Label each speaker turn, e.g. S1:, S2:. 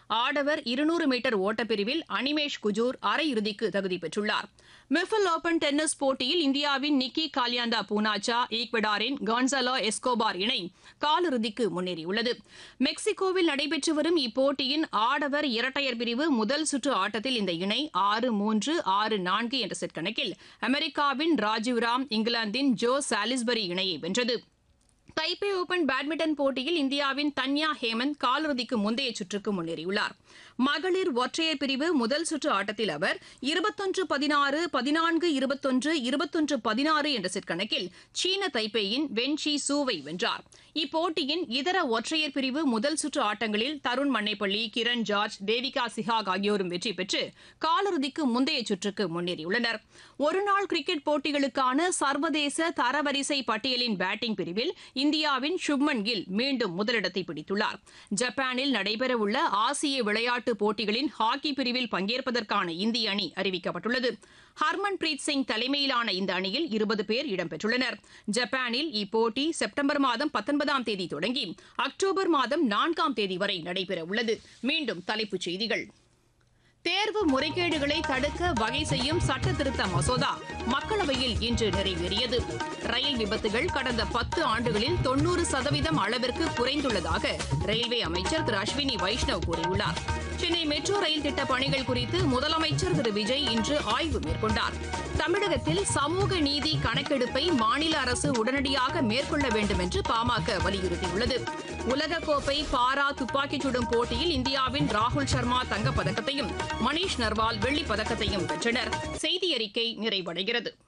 S1: ஆடவர் இருநூறு மீட்டர் ஓட்டப்பிரிவில் அனிமேஷ் குஜூர் அரையிறுதிக்கு தகுதி பெற்றுள்ளார் மிஃபில் ஓபன் டென்னிஸ் போட்டியில் இந்தியாவின் நிக்கி காலியாண்டா பூனாச்சா ஈக்வடாரின் கான்சலோ எஸ்கோபார் இணை காலிறுதிக்கு முன்னேறியுள்ளது மெக்சிகோவில் நடைபெற்று வரும் இப்போட்டியின் ஆடவர் இரட்டையர் பிரிவு முதல் சுற்று ஆட்டத்தில் இந்த இணை ஆறு மூன்று ஆறு நான்கு என்ற செட் கணக்கில் அமெரிக்காவின் ராஜீவ்ராம் இங்கிலாந்தின் ஜோ சாலிஸ்பரி இணையை வென்றது தைப்பே ஓபன் பேட்மிண்டன் போட்டியில் இந்தியாவின் தன்யா ஹேமந்த் காலிறுதிக்கு முந்தைய சுற்றுக்கு முன்னேறியுள்ளார் மகளிர் ஒற்றையர் பிரிவு முதல் சுற்று ஆட்டத்தில் அவர் இருபத்தொன்று பதினாறு பதினான்கு இருபத்தொன்று இருபத்தொன்று பதினாறு என்ற செட் கணக்கில் சீன தைப்பேயின் வென்ஷி சூவை வென்றார் இப்போட்டியின் இதர ஒற்றையர் பிரிவு முதல் சுற்று ஆட்டங்களில் தருண் மன்னைப்பள்ளி கிரண் ஜார்ஜ் தேவிகா சிஹாக் ஆகியோரும் வெற்றி பெற்று காலிறுதிக்கு முந்தைய சுற்றுக்கு முன்னேறியுள்ளனர் ஒருநாள் கிரிக்கெட் போட்டிகளுக்கான சர்வதேச தரவரிசை பட்டியலின் பேட்டிங் பிரிவில் இந்தியாவின் சுப்மன் கில் மீண்டும் முதலிடத்தை பிடித்துள்ளார் ஜப்பானில் நடைபெறவுள்ள ஆசிய விளையாட்டுப் போட்டிகளின் ஹாக்கி பிரிவில் பங்கேற்பதற்கான இந்திய அணி அறிவிக்கப்பட்டுள்ளது ஹர்மன் பிரீத் சிங் தலைமையிலான இந்த அணியில் இருபது பேர் இடம்பெற்றுள்ளனர் ஜப்பானில் இப்போட்டி செப்டம்பர் மாதம் பத்தொன்பதாம் தேதி தொடங்கி அக்டோபர் மாதம் நான்காம் தேதி வரை நடைபெறவுள்ளது மீண்டும் தலைப்புச் செய்திகள் தேர்வு முறைகேடுகளை தடுக்க வகை செய்யும் சட்ட திருத்த மசோதா மக்களவையில் இன்று நிறைவேறியது ரயில் விபத்துகள் கடந்த பத்து ஆண்டுகளில் தொன்னூறு சதவீதம் அளவிற்கு குறைந்துள்ளதாக ரயில்வே அமைச்சர் திரு அஸ்வினி வைஷ்ணவ் கூறியுள்ளார் சென்னை மெட்ரோ ரயில் திட்ட பணிகள் குறித்து முதலமைச்சர் திரு விஜய் இன்று ஆய்வு மேற்கொண்டார் தமிழகத்தில் சமூக நீதி கணக்கெடுப்பை மாநில அரசு உடனடியாக மேற்கொள்ள வேண்டும் என்று பாமக வலியுறுத்தியுள்ளது உலகக்கோப்பை பாரா துப்பாக்கிச் சுடும் போட்டியில் இந்தியாவின் ராகுல் சர்மா தங்கப்பதக்கத்தையும் மணீஷ் நர்வால் வெள்ளிப் பதக்கத்தையும் வென்றனர் செய்தி அறிக்கை நிறைவடைகிறது